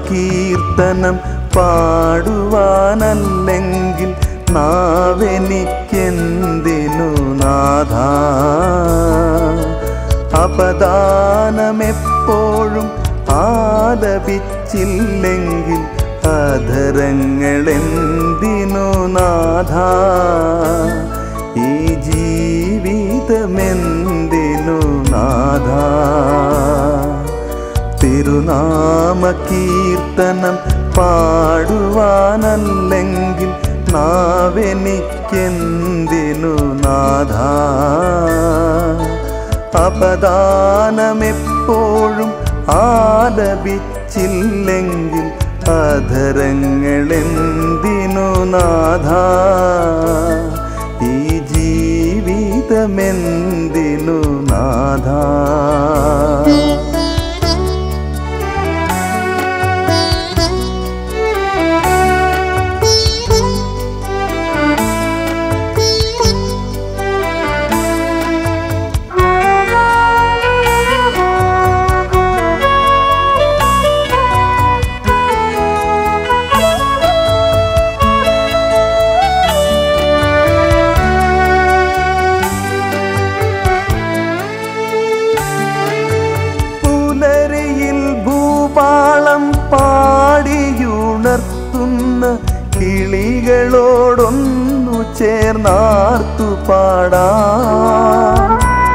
തിരുനാമകീർത്തനം പാടുവാനല്ലെങ്കിൽ നാവെനിക്കെന്തിനു നാഥ അപദാനമെപ്പോഴും ആലപിച്ചില്ലെങ്കിൽ അധരങ്ങളെന്തിനു നാഥ ഈ ജീവിതമെന്തിനു നാഥ തിരുനാമകീർത്തനം പാടുവാനല്ലെങ്കിൽ നാവെനിക്കെന്തിനു നാഥ അപദാനമെപ്പോഴും ആലപിച്ചില്ലെങ്കിൽ അധരങ്ങളെന്തിനു നാഥ ഈ ജീവിതമെന്തിനു നാഥ പുലരിയിൽ ഭൂപാളം പാടിയുണർത്തുന്ന കിളികളോടൊന്നു ചേർന്നാർത്തു പാടാം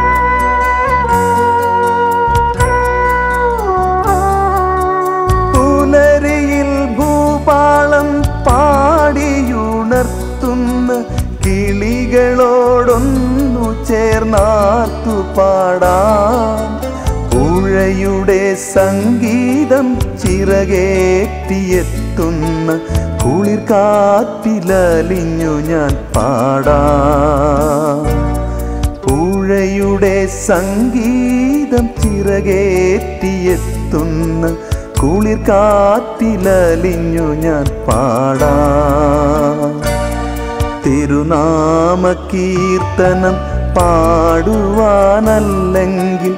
പുലരിയിൽ ഭൂപാളം പാടിയുണർത്തുന്ന കിളികളോടൊന്നു ചേർന്നാർത്തു പാടാം പുഴയുടെ സംഗീതം ചിറകേറ്റിയെത്തുന്ന കുളിർ കാറ്റിലലിഞ്ഞു ഞാൻ പാടാം പുഴയുടെ സംഗീതം ചിറകേറ്റിയെത്തുന്ന കുളിർ കാറ്റിലലിഞ്ഞു ഞാൻ പാടാം തിരുനാമകീർത്തനം പാടുവാനല്ലെങ്കിൽ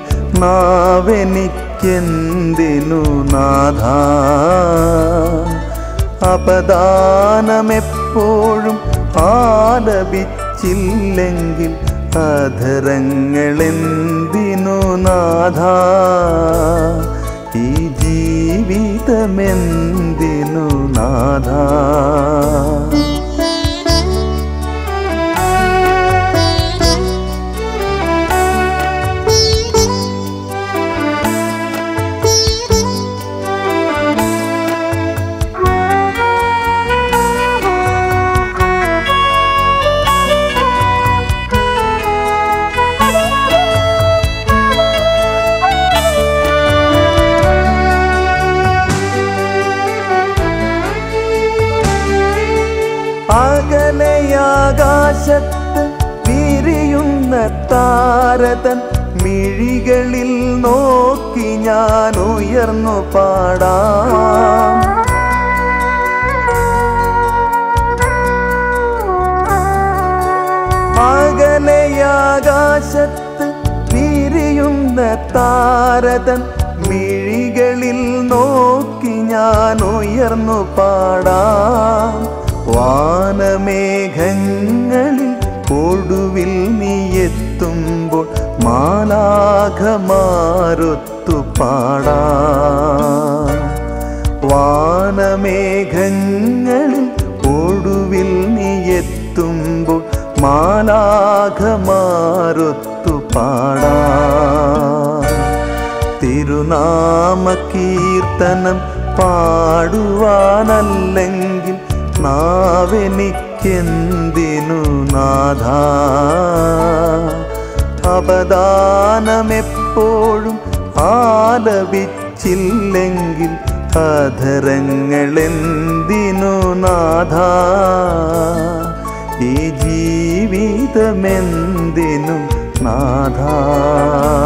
നാവെനിക്കെന്തിനു നാഥ അപദാനമെപ്പോഴും ആലപിച്ചില്ലെങ്കിൽ അധരങ്ങളെന്തിനു നാഥ ഈ ജീവിതമെന്തിനു നാഥ അകലയാകാശത്ത് വിരിയുന്ന താരതൻ മിഴികളിൽ നോക്കി ഞാൻ ഉയർന്നു പാടാം അകലയാകാശത്ത് വിരിയുന്ന താരതൻ മിഴികളിൽ നോക്കി ഞാൻ ഉയർന്നു പാടാം വാനമേഘങ്ങളിൽ ഒടുവിൽ നീ എത്തുമ്പോൾ മാലാഘമാരൊത്തു പാടാം വാനമേഘങ്ങളിൽ ഒടുവിൽ നീ എത്തുമ്പോൾ മാലാഘമാരൊത്തു പാടാം തിരുനാമകീർത്തനം പാടുവാനല്ലെങ്കിൽ നാവെനിക്കെന്തിനു നാഥ അപദാനമെപ്പോഴും ആലപിച്ചില്ലെങ്കിൽ അധരങ്ങളെന്തിനു നാഥ ഈ ജീവിതമെന്തിനു നാഥ